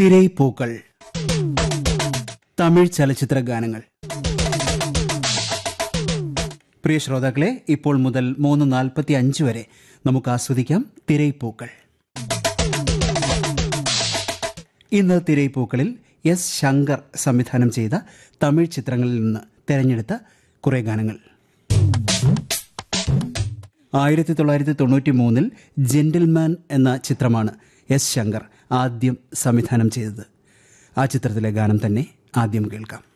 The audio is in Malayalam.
തിരൈപ്പൂക്കൾ തമിഴ് ചലച്ചിത്ര ഗാനങ്ങൾ പ്രിയ ശ്രോതാക്കളെ ഇപ്പോൾ മുതൽ മൂന്ന് നാൽപ്പത്തി അഞ്ച് വരെ നമുക്ക് ആസ്വദിക്കാം തിരൈപ്പൂക്കൾ ഇന്ന് തിരൈപ്പൂക്കളിൽ എസ് ശങ്കർ സംവിധാനം ചെയ്ത തമിഴ് ചിത്രങ്ങളിൽ നിന്ന് തെരഞ്ഞെടുത്ത കുറേ ഗാനങ്ങൾ ആയിരത്തി തൊള്ളായിരത്തി തൊണ്ണൂറ്റി മൂന്നിൽ ജെന്റിൽമാൻ എന്ന ചിത്രമാണ് എസ് ശങ്കർ ആദ്യം സംവിധാനം ചെയ്തത് ആ ചിത്രത്തിലെ ഗാനം തന്നെ ആദ്യം കേൾക്കാം